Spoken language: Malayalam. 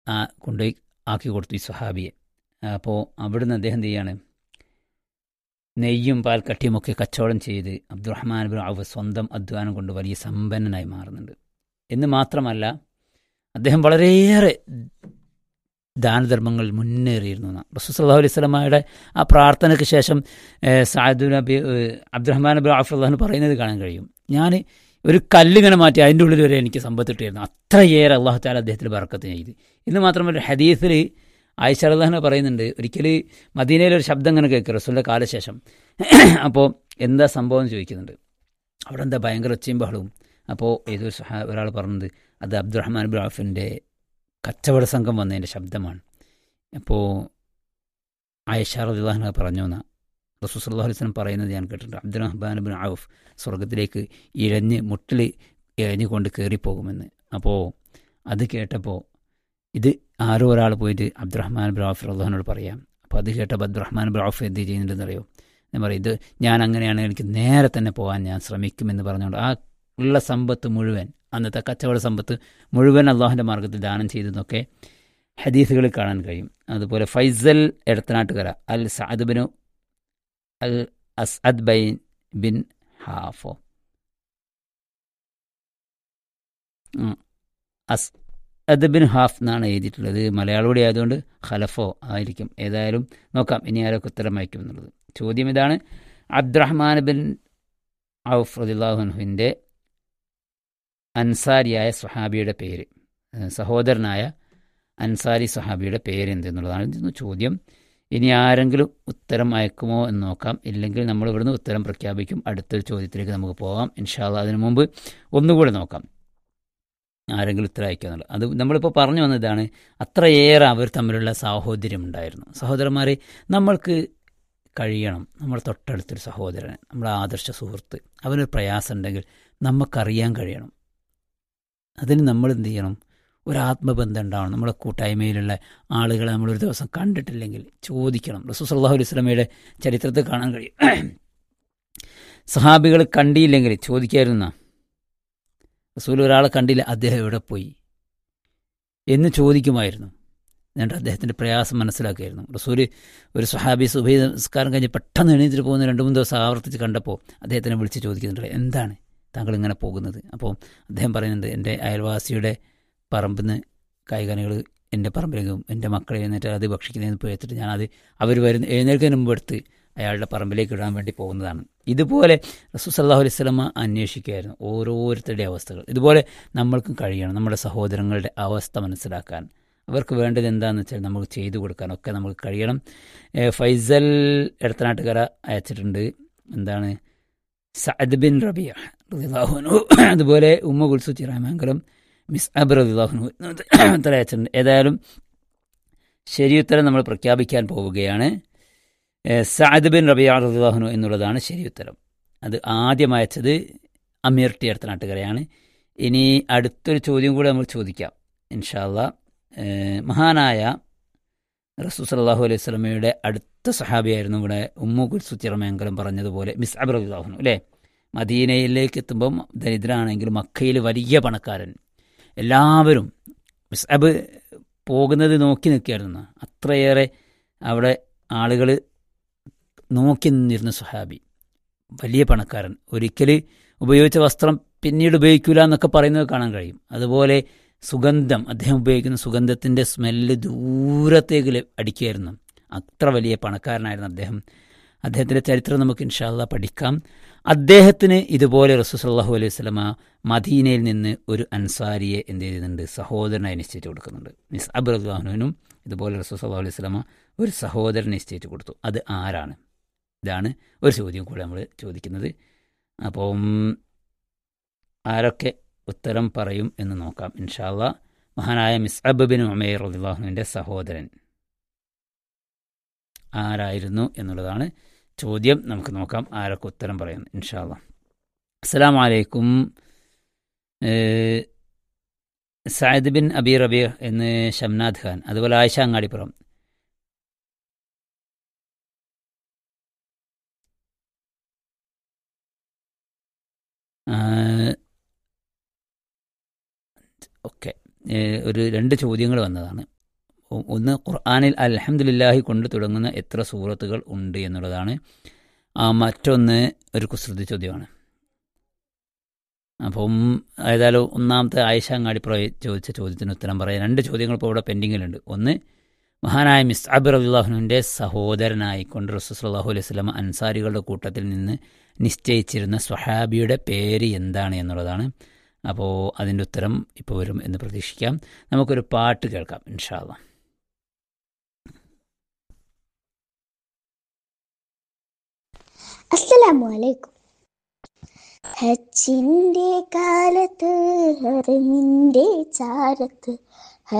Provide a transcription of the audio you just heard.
ആ കൊണ്ടുപോയി ആക്കി കൊടുത്തു ഈ സ്വഹാബിയെ അപ്പോൾ അവിടുന്ന് അദ്ദേഹം എന്ത് ചെയ്യാണ് നെയ്യും പാൽക്കട്ടിയും ഒക്കെ കച്ചവടം ചെയ്ത് അബ്ദുറഹ്മാൻ ബിൻ ഔഫ് സ്വന്തം അധ്വാനം കൊണ്ട് വലിയ സമ്പന്നനായി മാറുന്നുണ്ട് എന്ന് മാത്രമല്ല അദ്ദേഹം വളരെയേറെ ദാനധർമ്മങ്ങൾ മുന്നേറിയിരുന്നു എന്നാണ് റസൂൽ സല്ലാഹു അലൈഹി സ്വലമായുടെ ആ പ്രാർത്ഥനയ്ക്ക് ശേഷം സാദു നബി അബ്ദുറഹ്മാൻ നബി ആഫുല്ലാഹ് പറയുന്നത് കാണാൻ കഴിയും ഞാൻ ഒരു കല്ലിങ്ങനെ മാറ്റി അതിൻ്റെ ഉള്ളിൽ വരെ എനിക്ക് സമ്പത്ത് കിട്ടിയിരുന്നു അത്രയേറെ അള്ളാഹു താല അദ്ദേഹത്തിന് ബർക്കത്ത് ചെയ്ത് ഇന്ന് മാത്രമല്ല ഹദീസിൽ ആയിഷ അള്ളാഹിനെ പറയുന്നുണ്ട് ഒരിക്കൽ മദീനയിലെ ഒരു ശബ്ദം ഇങ്ങനെ കേൾക്കുക റസൂലിൻ്റെ കാലശേഷം അപ്പോൾ എന്താ സംഭവം എന്ന് ചോദിക്കുന്നുണ്ട് അവിടെ എന്താ ഭയങ്കര ഒച്ചയും ബഹളവും അപ്പോൾ ഏതൊരു സഹാ ഒരാൾ പറഞ്ഞത് അത് അബ്ദുറഹ്മാൻ ബിൻ ഔഫിൻ്റെ കച്ചവട സംഘം വന്നതിൻ്റെ ശബ്ദമാണ് അപ്പോൾ ആയിഷ റദിള്ളാഹന പറഞ്ഞു എന്നാ റസൂസ് അള്ളാഹു വസ്ലം പറയുന്നത് ഞാൻ കേട്ടിട്ടുണ്ട് അബ്ദുറഹ്മാൻ ബിൻ ഔഫ് സ്വർഗത്തിലേക്ക് ഇഴഞ്ഞ് മുട്ടിൽ ഇഴഞ്ഞുകൊണ്ട് കയറിപ്പോകുമെന്ന് അപ്പോൾ അത് കേട്ടപ്പോൾ ഇത് ആരോ ഒരാൾ പോയിട്ട് അബ്ദുറഹ്മാൻ ബിൻ ഔഫ് അള്ളാഹിനോട് പറയാം അപ്പോൾ അത് കേട്ടപ്പോൾ അബ്ദുറഹ്മാൻ ബിൻ ഔഫ് എന്ത് ചെയ്യുന്നുണ്ടെന്ന് അറിയോ ഞാൻ പറയും ഇത് ഞാൻ അങ്ങനെയാണെങ്കിൽ എനിക്ക് നേരെ തന്നെ പോകാൻ ഞാൻ ശ്രമിക്കുമെന്ന് പറഞ്ഞുകൊണ്ട് ആ ഉള്ള സമ്പത്ത് മുഴുവൻ അന്നത്തെ കച്ചവട സമ്പത്ത് മുഴുവൻ അള്ളാഹുൻ്റെ മാർഗത്തിൽ ദാനം ചെയ്തെന്നൊക്കെ ഹദീസുകളിൽ കാണാൻ കഴിയും അതുപോലെ ഫൈസൽ എടത്തനാട്ടുകര അൽ സഅദ് ബിനു അൽ അസ്അദ് ബൈൻ ബിൻ ഹാഫോ അസ് അദ് ബിൻ ഹാഫ് എന്നാണ് എഴുതിയിട്ടുള്ളത് മലയാളം കൂടി ആയതുകൊണ്ട് ഖലഫോ ആയിരിക്കും ഏതായാലും നോക്കാം ഇനി ആരൊക്കെ ഉത്തരം അയക്കും എന്നുള്ളത് ചോദ്യം ഇതാണ് അബ്ദുറഹ്മാൻ ബിൻ ഔഫ് റദില്ലാഹുൻഹുവിൻ്റെ അൻസാരിയായ സ്വഹാബിയുടെ പേര് സഹോദരനായ അൻസാരി സ്വഹാബിയുടെ പേര് എന്തെന്നുള്ളതാണ് ഇതെന്ന് ചോദ്യം ഇനി ആരെങ്കിലും ഉത്തരം അയക്കുമോ എന്ന് നോക്കാം ഇല്ലെങ്കിൽ നമ്മൾ ഇവിടുന്ന് ഉത്തരം പ്രഖ്യാപിക്കും അടുത്തൊരു ചോദ്യത്തിലേക്ക് നമുക്ക് പോകാം ഇൻഷാല്ല അതിനു മുമ്പ് ഒന്നുകൂടെ നോക്കാം ആരെങ്കിലും ഉത്തരം അയക്കുക എന്നുള്ളത് അത് നമ്മളിപ്പോൾ പറഞ്ഞു വന്നതാണ് അത്രയേറെ അവർ തമ്മിലുള്ള സാഹോദര്യം ഉണ്ടായിരുന്നു സഹോദരന്മാരെ നമ്മൾക്ക് കഴിയണം നമ്മുടെ തൊട്ടടുത്തൊരു സഹോദരൻ നമ്മുടെ ആദർശ സുഹൃത്ത് അവനൊരു പ്രയാസം ഉണ്ടെങ്കിൽ നമുക്കറിയാൻ കഴിയണം അതിന് നമ്മൾ എന്ത് ചെയ്യണം ഒരു ആത്മബന്ധം ഉണ്ടാവണം നമ്മുടെ കൂട്ടായ്മയിലുള്ള ആളുകളെ നമ്മളൊരു ദിവസം കണ്ടിട്ടില്ലെങ്കിൽ ചോദിക്കണം റസൂ സല്ലാഹു അലൈഹി സ്വലമയുടെ ചരിത്രത്തിൽ കാണാൻ കഴിയും സഹാബികൾ കണ്ടിയില്ലെങ്കിൽ ചോദിക്കായിരുന്ന റസൂൽ ഒരാളെ കണ്ടില്ല അദ്ദേഹം എവിടെ പോയി എന്ന് ചോദിക്കുമായിരുന്നു എന്നിട്ട് അദ്ദേഹത്തിൻ്റെ പ്രയാസം മനസ്സിലാക്കിയായിരുന്നു റസൂൽ ഒരു സഹാബി സുബൈ നമസ്കാരം കഴിഞ്ഞ് പെട്ടെന്ന് എണീറ്റിട്ട് പോകുന്ന രണ്ട് മൂന്ന് ദിവസം ആവർത്തിച്ച് കണ്ടപ്പോൾ അദ്ദേഹത്തിനെ വിളിച്ച് ചോദിക്കുന്നുണ്ട് എന്താണ് താങ്കൾ ഇങ്ങനെ പോകുന്നത് അപ്പോൾ അദ്ദേഹം പറയുന്നുണ്ട് എൻ്റെ അയൽവാസിയുടെ പറമ്പിൽ നിന്ന് കായ്കനികൾ എൻ്റെ പറമ്പിലേക്കും എൻ്റെ മക്കളെ എഴുന്നേറ്റ് അത് ഭക്ഷിക്കുന്നതിന് പോയി വെച്ചിട്ട് ഞാനത് അവർ വരുന്ന എഴുന്നേൽക്കുന്നതിന് മുമ്പ് എടുത്ത് അയാളുടെ പറമ്പിലേക്ക് ഇടാൻ വേണ്ടി പോകുന്നതാണ് ഇതുപോലെ റസൂൽ സല്ലാഹു അലൈഹി സ്വലമ അന്വേഷിക്കുകയായിരുന്നു ഓരോരുത്തരുടെ അവസ്ഥകൾ ഇതുപോലെ നമ്മൾക്കും കഴിയണം നമ്മുടെ സഹോദരങ്ങളുടെ അവസ്ഥ മനസ്സിലാക്കാൻ അവർക്ക് വേണ്ടത് എന്താണെന്ന് വെച്ചാൽ നമുക്ക് ചെയ്തു കൊടുക്കാനൊക്കെ നമുക്ക് കഴിയണം ഫൈസൽ എടത്തനാട്ടുകര അയച്ചിട്ടുണ്ട് എന്താണ് സഅദ് ബിൻ റബിയ റദിലാഹുനു അതുപോലെ ഉമ്മ കുൽസു ചിറാമംഗലം മിസ് അബ് റദിലാഹുനു ഉത്തരം അയച്ചിട്ടുണ്ട് ഏതായാലും ശരിയുത്തരം നമ്മൾ പ്രഖ്യാപിക്കാൻ പോവുകയാണ് സഅദ് ബിൻ റബിയ റദിലാഹുനു എന്നുള്ളതാണ് ശരിയുത്തരം അത് ആദ്യം അയച്ചത് അമീർ ടി എടത്തനാട്ടുകരയാണ് ഇനി അടുത്തൊരു ചോദ്യം കൂടെ നമ്മൾ ചോദിക്കാം ഇൻഷാല്ല മഹാനായ റസൂ സല്ലാഹു അലൈഹി സ്വലമയുടെ അടുത്ത സഹാബിയായിരുന്നു ഇവിടെ ഉമ്മു കുൽസു ചിറമേങ്കലം പറഞ്ഞതുപോലെ മിസ് അബ് റബിഹുനു അല്ലേ മദീനയിലേക്ക് എത്തുമ്പം ദരിദ്രാണെങ്കിലും മക്കയിൽ വലിയ പണക്കാരൻ എല്ലാവരും മിസ് അബ് പോകുന്നത് നോക്കി നിൽക്കുകയായിരുന്നു അത്രയേറെ അവിടെ ആളുകൾ നോക്കി നിന്നിരുന്ന സുഹാബി വലിയ പണക്കാരൻ ഒരിക്കൽ ഉപയോഗിച്ച വസ്ത്രം പിന്നീട് ഉപയോഗിക്കില്ല എന്നൊക്കെ പറയുന്നത് കാണാൻ കഴിയും അതുപോലെ സുഗന്ധം അദ്ദേഹം ഉപയോഗിക്കുന്ന സുഗന്ധത്തിൻ്റെ സ്മെല്ല് ദൂരത്തേക്ക് അടിക്കുകയായിരുന്നു അത്ര വലിയ പണക്കാരനായിരുന്നു അദ്ദേഹം അദ്ദേഹത്തിൻ്റെ ചരിത്രം നമുക്ക് ഇൻഷാല്ല പഠിക്കാം അദ്ദേഹത്തിന് ഇതുപോലെ റസൂസല്ലാഹു അലൈഹി സ്വലമ മദീനയിൽ നിന്ന് ഒരു അൻസാരിയെ എന്ത് ചെയ്യുന്നുണ്ട് സഹോദരനായി നിശ്ചയിച്ച് കൊടുക്കുന്നുണ്ട് മിസ് അബ്ദുല്ലാഹുനും ഇതുപോലെ റസൂസ് അലൈഹി സ്വലമ ഒരു സഹോദരൻ നിശ്ചയിച്ച് കൊടുത്തു അത് ആരാണ് ഇതാണ് ഒരു ചോദ്യം കൂടെ നമ്മൾ ചോദിക്കുന്നത് അപ്പം ആരൊക്കെ ഉത്തരം പറയും എന്ന് നോക്കാം ഇൻഷാല്ല മഹാനായ മിസ് അബബിൻ ഉമേർ അള്ളാഹുവിൻ്റെ സഹോദരൻ ആരായിരുന്നു എന്നുള്ളതാണ് ചോദ്യം നമുക്ക് നോക്കാം ആരൊക്കെ ഉത്തരം പറയുന്നു ഇൻഷാല്ല അസ്സാം വലൈക്കും സയദ് ബിൻ അബി റബീർ എന്ന് ഷംനാദ് ഖാൻ അതുപോലെ ആയിഷ അങ്ങാടിപ്പുറം ഓക്കെ ഏഹ്, ഒരു രണ്ട് ചോദ്യങ്ങൾ വന്നതാണ് ഒ- ഒന്ന് ഖുർആാനിൽ അൽഹംദുലില്ലാഹി കൊണ്ട് തുടങ്ങുന്ന എത്ര സൂറത്തുകൾ ഉണ്ട് എന്നുള്ളതാണ് ആ മറ്റൊന്ന് ഒരു കുസൃതി ചോദ്യമാണ് അപ്പം ഏതായാലും ഒന്നാമത്തെ ആയിഷ അങ്ങാടിപ്പുറ ചോദിച്ച ചോദ്യത്തിന് ഉത്തരം പറയാം രണ്ട് ചോദ്യങ്ങൾ ഇപ്പോൾ ഇവിടെ പെൻഡിങ്ങിലുണ്ട് ഒന്ന് മഹാനായ മിസ് അബിർ അബ്ദുല്ലാഹുവിൻ്റെ സഹോദരനായിക്കൊണ്ട് റസൂസ്ലാഹു അലൈഹി സ്വലം അൻസാരികളുടെ കൂട്ടത്തിൽ നിന്ന് നിശ്ചയിച്ചിരുന്ന സ്വഹാബിയുടെ പേര് എന്താണ് എന്നുള്ളതാണ് അപ്പോൾ അതിൻ്റെ ഉത്തരം ഇപ്പോൾ വരും എന്ന് പ്രതീക്ഷിക്കാം നമുക്കൊരു പാട്ട് കേൾക്കാം ഇൻഷാല്ല അസ്സലാമു അലൈക്കും ഹജ്ജിന്റെ കാലത്ത് ഹറമിന്റെ ചാരത്ത്